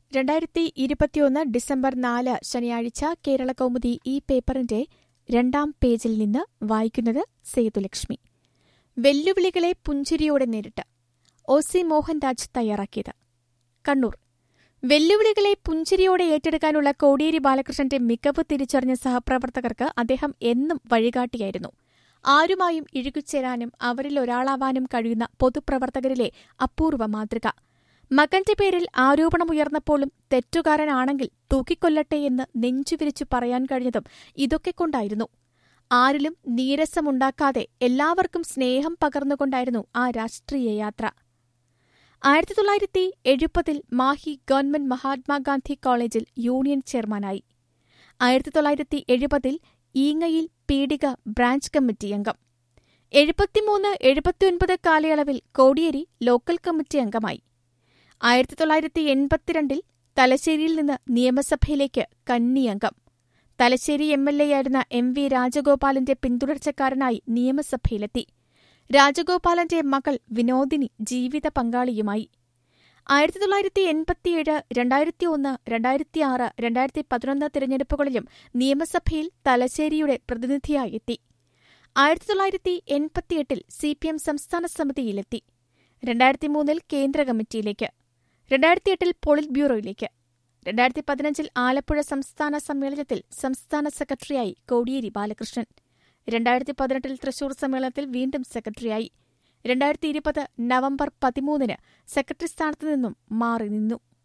രണ്ടായിരത്തി ഇരുപത്തിയൊന്ന് ഡിസംബർ നാല് ശനിയാഴ്ച കേരള കൗമുദി ഈ പേപ്പറിന്റെ രണ്ടാം പേജിൽ നിന്ന് വായിക്കുന്നത് സേതുലക്ഷ്മി വെല്ലുവിളികളെ പുഞ്ചിരിയോടെ നേരിട്ട് ഒ സി മോഹൻരാജ് തയ്യാറാക്കിയത് കണ്ണൂർ വെല്ലുവിളികളെ പുഞ്ചിരിയോടെ ഏറ്റെടുക്കാനുള്ള കോടിയേരി ബാലകൃഷ്ണന്റെ മികവ് തിരിച്ചറിഞ്ഞ സഹപ്രവർത്തകർക്ക് അദ്ദേഹം എന്നും വഴികാട്ടിയായിരുന്നു ആരുമായും ഇഴുകിച്ചേരാനും അവരിൽ ഒരാളാവാനും കഴിയുന്ന പൊതുപ്രവർത്തകരിലെ അപൂർവ മാതൃക മകന്റെ പേരിൽ ആരോപണമുയർന്നപ്പോഴും തെറ്റുകാരനാണെങ്കിൽ തൂക്കിക്കൊല്ലട്ടെ എന്ന് നെഞ്ചുവിരിച്ചു പറയാൻ കഴിഞ്ഞതും ഇതൊക്കെ കൊണ്ടായിരുന്നു ആരിലും നീരസമുണ്ടാക്കാതെ എല്ലാവർക്കും സ്നേഹം പകർന്നുകൊണ്ടായിരുന്നു ആ രാഷ്ട്രീയ യാത്ര ആയിരത്തി തൊള്ളായിരത്തി എഴുപതിൽ മാഹി ഗവൺമെന്റ് മഹാത്മാഗാന്ധി കോളേജിൽ യൂണിയൻ ചെയർമാനായി ആയിരത്തി തൊള്ളായിരത്തി എഴുപതിൽ ഈങ്ങയിൽ പീഡിക ബ്രാഞ്ച് കമ്മിറ്റി അംഗം എഴുപത്തിമൂന്ന് എഴുപത്തിയൊൻപത് കാലയളവിൽ കോടിയേരി ലോക്കൽ കമ്മിറ്റി അംഗമായി ആയിരത്തി തൊള്ളായിരത്തി എൺപത്തിരണ്ടിൽ തലശ്ശേരിയിൽ നിന്ന് നിയമസഭയിലേക്ക് കന്നി അംഗം തലശ്ശേരി എം എൽ എയായിരുന്ന എം വി രാജഗോപാലന്റെ പിന്തുടർച്ചക്കാരനായി നിയമസഭയിലെത്തി രാജഗോപാലന്റെ മകൾ വിനോദിനി ജീവിത പങ്കാളിയുമായി ആയിരത്തി തൊള്ളായിരത്തി എൺപത്തിയേഴ് രണ്ടായിരത്തി ഒന്ന് രണ്ടായിരത്തിയാറ് രണ്ടായിരത്തി പതിനൊന്ന് തിരഞ്ഞെടുപ്പുകളിലും നിയമസഭയിൽ തലശ്ശേരിയുടെ പ്രതിനിധിയായി എത്തി ആയിരത്തി തൊള്ളായിരത്തി എൺപത്തിയെട്ടിൽ സി പി എം സംസ്ഥാന സമിതിയിലെത്തി രണ്ടായിരത്തി മൂന്നിൽ കേന്ദ്ര കമ്മിറ്റിയിലേക്ക് രണ്ടായിരത്തിയെട്ടിൽ പോളിറ്റ് ബ്യൂറോയിലേക്ക് രണ്ടായിരത്തി പതിനഞ്ചിൽ ആലപ്പുഴ സംസ്ഥാന സമ്മേളനത്തിൽ സംസ്ഥാന സെക്രട്ടറിയായി കോടിയേരി ബാലകൃഷ്ണൻ രണ്ടായിരത്തി പതിനെട്ടിൽ തൃശൂർ സമ്മേളനത്തിൽ വീണ്ടും സെക്രട്ടറിയായി രണ്ടായിരത്തി ഇരുപത് നവംബർ പതിമൂന്നിന് സെക്രട്ടറി സ്ഥാനത്തു നിന്നും മാറി നിന്നു